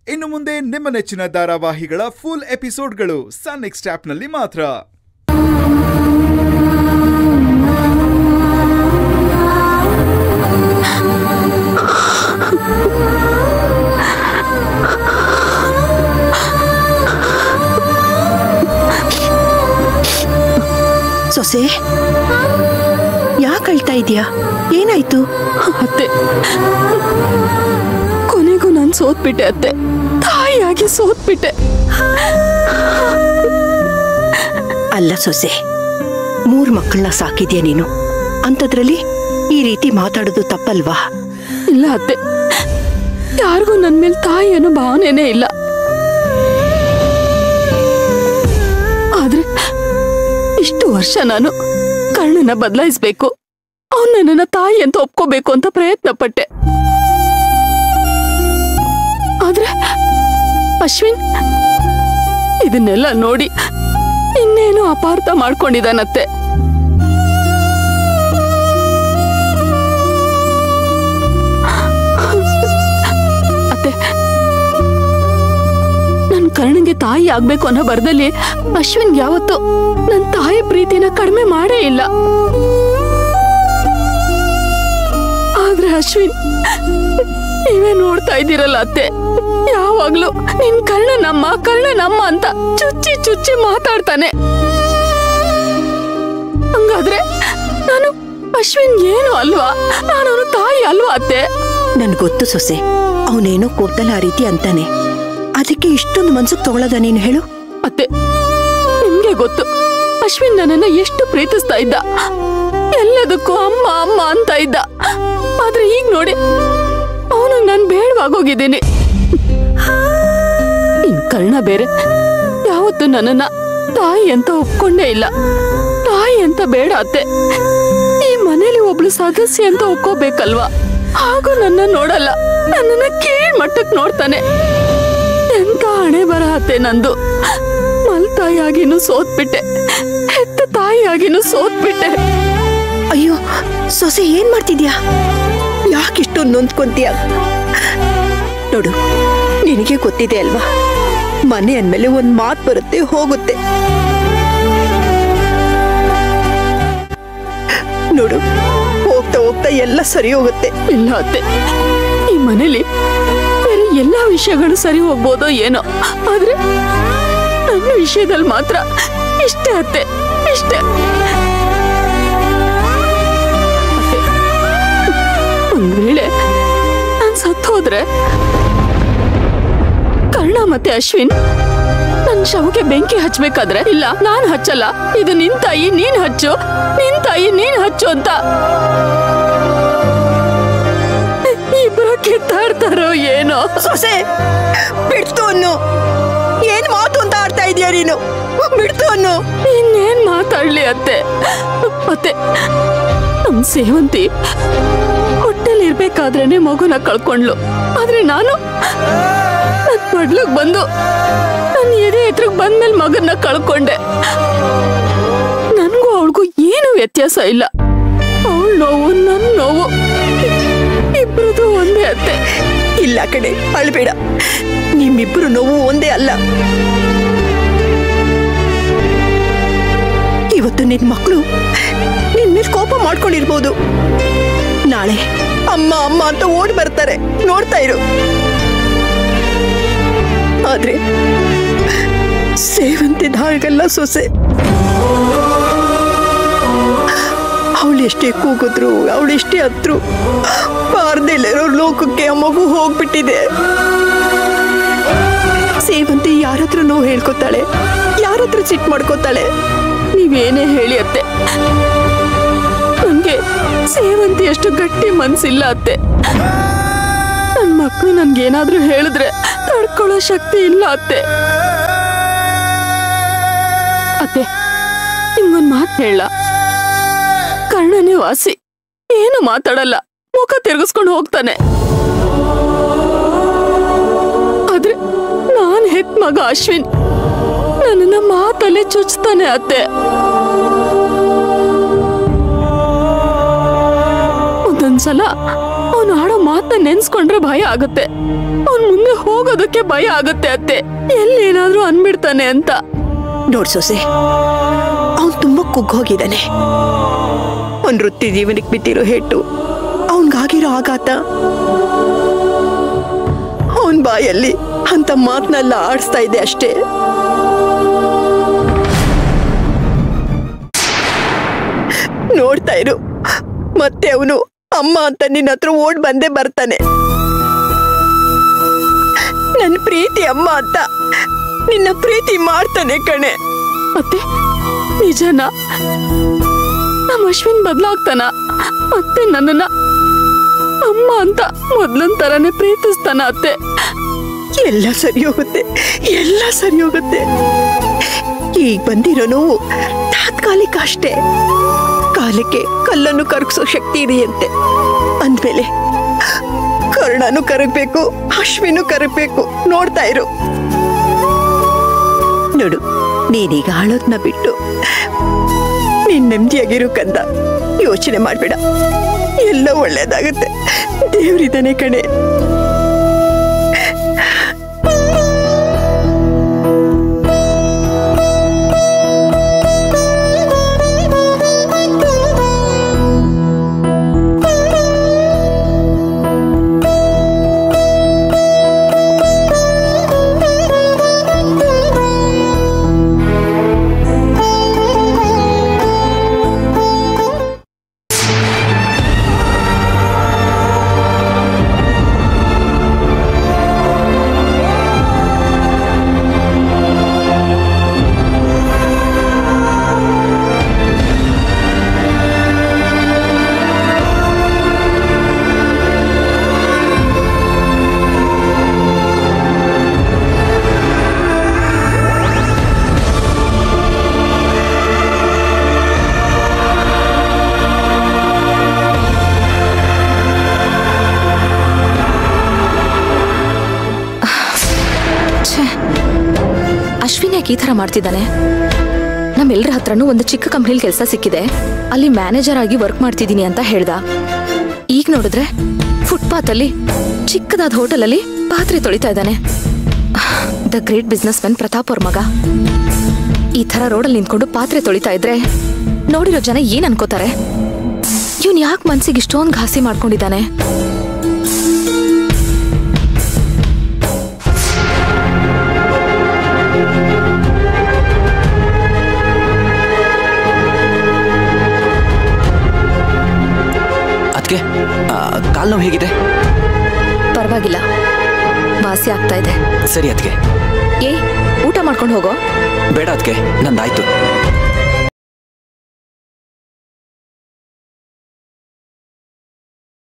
ಇನ್ನು ಮುಂದೆ ನಿಮ್ಮ ನೆಚ್ಚಿನ ಧಾರಾವಾಹಿಗಳ ಫುಲ್ ಎಪಿಸೋಡ್ಗಳು ಸನ್ ನೆಕ್ಸ್ಟ್ ಆಪ್ನಲ್ಲಿ ಮಾತ್ರ ಸೊಸೆ ಯಾಕೆ ಅಳ್ತಾ ಇದೀಯಾ ಏನಾಯ್ತು ಅತ್ತೆ ಕೊನೆಗೂ ನಾನು ಸೋತ್ಬಿಟ್ಟೆ ಅತ್ತೆ ತಾಯಿಯಾಗಿ ಸೋತ್ಬಿಟ್ಟೆ ಅಲ್ಲ ಸೊಸೆ ಮೂರ್ ಮಕ್ಕಳನ್ನ ಸಾಕಿದ್ಯಾ ನೀನು ಅಂಥದ್ರಲ್ಲಿ ಈ ರೀತಿ ಮಾತಾಡೋದು ತಪ್ಪಲ್ವಾ ಇಲ್ಲ ಅತ್ತೆ ಯಾರಿಗೂ ನನ್ನ ಮೇಲೆ ತಾಯಿ ಅನ್ನೋ ಭಾವನೆನೇ ಇಲ್ಲ ಆದ್ರೆ ಇಷ್ಟು ವರ್ಷ ನಾನು ಕರ್ಣನ ಬದಲಾಯಿಸ್ಬೇಕು ಅವನು ನನ್ನನ್ನ ತಾಯಿ ಅಂತ ಒಪ್ಕೋಬೇಕು ಅಂತ ಪ್ರಯತ್ನ ಪಟ್ಟೆ ಆದ್ರೆ ಅಶ್ವಿನ್ ಇದನ್ನೆಲ್ಲ ನೋಡಿ ಇನ್ನೇನು ಅಪಾರ್ಥ ಮಾಡ್ಕೊಂಡಿದ್ದಾನತ್ತೆ ಅತ್ತೆ ನನ್ ಕರ್ಣಂಗೆ ತಾಯಿ ಆಗ್ಬೇಕು ಅನ್ನೋ ಬರದಲ್ಲಿ ಅಶ್ವಿನ್ ಯಾವತ್ತು ನನ್ ತಾಯಿ ಪ್ರೀತಿನ ಕಡಿಮೆ ಮಾಡೇ ಇಲ್ಲ ಆದ್ರೆ ಅಶ್ವಿನ್ ನೀವೇ ನೋಡ್ತಾ ಇದ್ದೀರಲ್ಲ ಅತ್ತೆ ಯಾವಾಗ್ಲೂ ನಿನ್ ಕರ್ಣ ನಮ್ಮ ಕರ್ಣ ನಮ್ಮ ಅಂತ ಚುಚ್ಚಿ ಚುಚ್ಚಿ ಮಾತಾಡ್ತಾನೆ ಹಂಗಾದ್ರೆ ನಾನು ಅಶ್ವಿನ್ ಏನು ಅಲ್ವಾ ನಾನು ಅವನ ತಾಯಿ ಅಲ್ವಾ ಅತ್ತೆ ನನ್ ಗೊತ್ತು ಸೊಸೆ ಅವನೇನೋ ಕೋಪದಲ್ಲಿ ಆ ರೀತಿ ಅಂತಾನೆ ಅದಕ್ಕೆ ಇಷ್ಟೊಂದು ಮನ್ಸಿಗೆ ತಗೊಳ್ಳೋದ ನೀನು ಹೇಳು ಅತ್ತೆ ನಿಮ್ಗೆ ಗೊತ್ತು ಅಶ್ವಿನ್ ನನ್ನನ್ನ ಎಷ್ಟು ಪ್ರೀತಿಸ್ತಾ ಇದ್ದ ಎಲ್ಲದಕ್ಕೂ ಅಮ್ಮ ಅಮ್ಮ ಅಂತ ಇದ್ದ ಆದ್ರೆ ಈಗ ನೋಡಿ ಅವನು ನಾನು ಬೇಡವಾಗೋಗಿದ್ದೀನಿ ಇನ್ ಕರ್ಣ ಬೇರೆ ಯಾವತ್ತು ನನ್ನನ್ನ ತಾಯಿ ಅಂತ ಒಪ್ಕೊಂಡೇ ಇಲ್ಲ ತಾಯಿ ಅಂತ ಬೇಡ ಅತ್ತೆ ಈ ಮನೇಲಿ ಒಬ್ಳು ಸದಸ್ಯ ಅಂತ ಒಪ್ಕೋಬೇಕಲ್ವಾ ಹಾಗೂ ನನ್ನ ನೋಡಲ್ಲ ನನ್ನನ್ನ ಕೀಳ್ ಮಟ್ಟಕ್ ನೋಡ್ತಾನೆ ಎಂತ ಹಣೆ ಬರ ಅತ್ತೆ ನಂದು ಮಲ್ತಾಯಿಯಾಗಿನೂ ಸೋತ್ಬಿಟ್ಟೆ ಹೆತ್ತ ತಾಯಿಯಾಗಿನೂ ಸೋತ್ಬಿಟ್ಟೆ ಅಯ್ಯೋ ಸೊಸೆ ಏನ್ ಮಾಡ್ತಿದ್ಯಾ ಯಾಕಿಷ್ಟೊಂದು ನೊಂದ್ಕೊಂತೀಯ ನೋಡು ನಿನಗೆ ಗೊತ್ತಿದೆ ಅಲ್ವಾ ಮನೆ ಅಂದ್ಮೇಲೆ ಒಂದ್ ಮಾತು ಬರುತ್ತೆ ಹೋಗುತ್ತೆ ನೋಡು ಹೋಗ್ತಾ ಹೋಗ್ತಾ ಎಲ್ಲ ಸರಿ ಹೋಗುತ್ತೆ ಇಲ್ಲ ಅತ್ತೆ ಈ ಮನೇಲಿ ಬೇರೆ ಎಲ್ಲಾ ವಿಷಯಗಳು ಸರಿ ಹೋಗ್ಬೋದೋ ಏನೋ ಆದ್ರೆ ನನ್ನ ವಿಷಯದಲ್ಲಿ ಮಾತ್ರ ಇಷ್ಟೇ ಅತ್ತೆ ಇಷ್ಟೇ ಅತ್ತೆ, ಒಂದ್ ವೇಳೆ ನಾನ್ ಸತ್ತು ಹೋದ್ರೆ ಕರ್ಣ ಮತ್ತೆ ಅಶ್ವಿನ್ ನನ್ ಶವಕ್ಕೆ ಬೆಂಕಿ ಹಚ್ಬೇಕಾದ್ರೆ ಇಲ್ಲ ನಾನ್ ಹಚ್ಚಲ್ಲ ಇದು ನಿನ್ ತಾಯಿ ನೀನ್ ಹಚ್ಚು ನಿನ್ ತಾಯಿ ನೀನ್ ಹಚ್ಚು ಅಂತ ಇಬ್ರು ಕಿತ್ತಾಡ್ತಾರೋ ಏನೋ ಸೊಸೆ ಬಿಡ್ತು ಅನ್ನು ಏನ್ ಮಾತು ಅಂತ ಆಡ್ತಾ ಇದೀಯ ನೀನು ಬಿಡ್ತು ಅನ್ನು ಇನ್ನೇನ್ ಮಾತಾಡ್ಲಿ ಅತ್ತೆ ಅತ್ತೆ ನಮ್ ಸೇವಂತಿ ಹೊಟ್ಟೆಲಿ ಇರ್ಬೇಕಾದ್ರೇನೆ ಮಗುನ ಕಳ್ಕೊಂಡ್ಲು ಆದ್ರೆ ನಾನು ನನ್ ಮಡ್ಲಗ್ ಬಂದು ನನ್ ಎದೆ ಎತ್ರಕ್ ಬಂದ್ಮೇಲೆ ಮಗನ್ನ ಕಳ್ಕೊಂಡೆ ನನ್ಗೂ ಅವಳಿಗೂ ಏನು ವ್ಯತ್ಯಾಸ ಇಲ್ಲ ಅವಳ ನೋವು ನನ್ ನೋವು ಇಬ್ರದು ಒಂದೇ ಅತ್ತೆ ಇಲ್ಲ ಕಡೆ ಅಳ್ಬೇಡ ನಿಮ್ಮಿಬ್ರು ನೋವು ಒಂದೇ ಅಲ್ಲ ಇವತ್ತು ನಿನ್ ಮಕ್ಕಳು ನಿನ್ ಮೇಲೆ ಕೋಪ ಮಾಡ್ಕೊಂಡಿರ್ಬೋದು ನಾಳೆ ಅಮ್ಮ ಅಮ್ಮ ಅಂತ ಓಡಿ ಬರ್ತಾರೆ ನೋಡ್ತಾ ಇರು ಆದ್ರೆ ಸೇವಂತಿದ ಹಾಗಲ್ಲ ಸೊಸೆ ಅವಳು ಎಷ್ಟೇ ಕೂಗಿದ್ರು ಅವಳು ಎಷ್ಟೇ ಹತ್ರು ಬಾರ್ದಿಲ್ಲಿರೋ ಲೋಕಕ್ಕೆ ಆ ಮಗು ಹೋಗ್ಬಿಟ್ಟಿದೆ ಸೇವಂತಿ ಯಾರತ್ರ ನೋವು ಹೇಳ್ಕೊತಾಳೆ ಯಾರತ್ರ ಸಿಟ್ಟು ಮಾಡ್ಕೋತಾಳೆ ನೀವೇನೇ ಹೇಳಿ ಅತ್ತೆ ನನ್ಗೆ ಸೇವಂತಿ ಅಷ್ಟು ಗಟ್ಟಿ ಮನ್ಸಿಲ್ಲ ಅತ್ತೆ ನನ್ ಮಕ್ಕಳು ನನ್ಗೇನಾದ್ರೂ ಹೇಳಿದ್ರೆ ತಡ್ಕೊಳ್ಳೋ ಶಕ್ತಿ ಇಲ್ಲ ಅತ್ತೆ ಅತ್ತೆ ನಿಮ್ಗೊಂದ್ ಮಾತು ಹೇಳ ಕರ್ಣನೇ ವಾಸಿ ಏನು ಮಾತಾಡಲ್ಲ ಮುಖ ತಿರುಗಿಸ್ಕೊಂಡು ಹೋಗ್ತಾನೆ ಆದ್ರೆ ನಾನ್ ಹೆತ್ ಮಗ ಅಶ್ವಿನ್ ನನ್ನನ್ನ ಮಾತಲ್ಲೇ ಚುಚ್ತಾನೆ ಅತ್ತೆ ಒಂದೊಂದ್ಸಲ ಅವನು ಆಡೋ ಮಾತನ್ನ ನೆನ್ಸ್ಕೊಂಡ್ರೆ ಭಯ ಆಗುತ್ತೆ ಅವನ್ ಮುಂದೆ ಹೋಗೋದಕ್ಕೆ ಭಯ ಆಗುತ್ತೆ ಅತ್ತೆ ಎಲ್ಲೇನಾದ್ರೂ ಅನ್ಬಿಡ್ತಾನೆ ಅಂತ ನೋಡ್ ಸೊಸೆ ಅವನ್ ತುಂಬಾ ಕುಗ್ಗೋಗಿದ್ದಾನೆ ಅವನ್ ವೃತ್ತಿ ಜೀವನಕ್ಕೆ ಬಿದ್ದಿರೋ ಹೇಟು ಅವನ್ಗಾಗಿರೋ ಆಘಾತ ಅವನ್ ಬಾಯಲ್ಲಿ ಅಂತ ಮಾತನ್ನೆಲ್ಲ ಆಡಿಸ್ತಾ ಇದೆ ಅಷ್ಟೇ ನೋಡ್ತಾ ಇರು ಮತ್ತೆ ಅವನು ಅಮ್ಮ ಅಂತ ನಿನ್ನ ಹತ್ರ ಓಡ್ ಬಂದೇ ಬರ್ತಾನೆ ನನ್ನ ಪ್ರೀತಿ ಅಮ್ಮ ಅಂತ ನಿನ್ನ ಪ್ರೀತಿ ಮಾಡ್ತಾನೆ ಕಣೆ ಮತ್ತೆ ನಿಜನಾ ನಮ್ಮ ಅಶ್ವಿನ್ ಬದ್ಲಾಗ್ತಾನ ಮತ್ತೆ ನನ್ನನ್ನ ಅಮ್ಮ ಅಂತ ಮೊದ್ಲನ್ ತರನೇ ಪ್ರೀತಿಸ್ತಾನ ಅತ್ತೆ ಎಲ್ಲ ಸರಿ ಹೋಗುತ್ತೆ ಎಲ್ಲ ಸರಿ ಹೋಗುತ್ತೆ ಈಗ ಬಂದಿರೋ ನೋವು ತಾತ್ಕಾಲಿಕ ಅಷ್ಟೇ ಕಾಲಕ್ಕೆ ಕಲ್ಲನ್ನು ಕರಗಿಸೋ ಶಕ್ತಿ ಇದೆಯಂತೆ ಅಂದ್ಮೇಲೆ ಕರ್ಣನು ಕರಗಬೇಕು ಅಶ್ವಿನು ಕರಗಬೇಕು ನೋಡ್ತಾ ಇರು ನೋಡು ನೀನೀಗ ಆಳೋದ್ನ ಬಿಟ್ಟು ನೀನ್ ನೆಮ್ಮದಿಯಾಗಿರು ಕಂದ ಯೋಚನೆ ಮಾಡ್ಬೇಡ ಎಲ್ಲ ಒಳ್ಳೇದಾಗುತ್ತೆ ದೇವ್ರಿದ್ದಾನೆ ಕಣೆ ಛೇ ಅಶ್ವಿನ್ ಯಾಕೆ ಈ ಥರ ಮಾಡ್ತಿದ್ದಾನೆ ನಮ್ಮೆಲ್ಲರ ಹತ್ರನೂ ಒಂದು ಚಿಕ್ಕ ಕಂಪ್ನಿಲಿ ಕೆಲಸ ಸಿಕ್ಕಿದೆ ಅಲ್ಲಿ ಮ್ಯಾನೇಜರ್ ಆಗಿ ವರ್ಕ್ ಮಾಡ್ತಿದ್ದೀನಿ ಅಂತ ಹೇಳ್ದ ಈಗ ನೋಡಿದ್ರೆ ಫುಟ್ಪಾತ್ ಅಲ್ಲಿ ಚಿಕ್ಕದಾದ ಹೋಟೆಲಲ್ಲಿ ಪಾತ್ರೆ ತೊಳಿತಾ ಇದ್ದಾನೆ the great businessman Pratap ಅವ್ರ ಮಗ ಈ ಥರ ರೋಡಲ್ಲಿ ನಿಂತ್ಕೊಂಡು ಪಾತ್ರೆ ತೊಳಿತಾ ಇದ್ರೆ ನೋಡಿರೋ ಜನ ಏನ್ ಅನ್ಕೋತಾರೆ ಇವನ್ ಯಾಕೆ ಮನ್ಸಿಗೆ ಇಷ್ಟೊಂದು ಘಾಸಿ ಮಾಡ್ಕೊಂಡಿದ್ದಾನೆ ಅದಕ್ಕೆ ಕಾಲ್ ನೋವು ಹೇಗಿದೆ ಪರವಾಗಿಲ್ಲ ವಾಸಿ ಆಗ್ತಾ ಇದೆ ಸರಿ ಅದಕ್ಕೆ ಏ ಊಟ ಮಾಡ್ಕೊಂಡು ಹೋಗೋ ಬೇಡ ಅದಕ್ಕೆ ನಂದಾಯ್ತು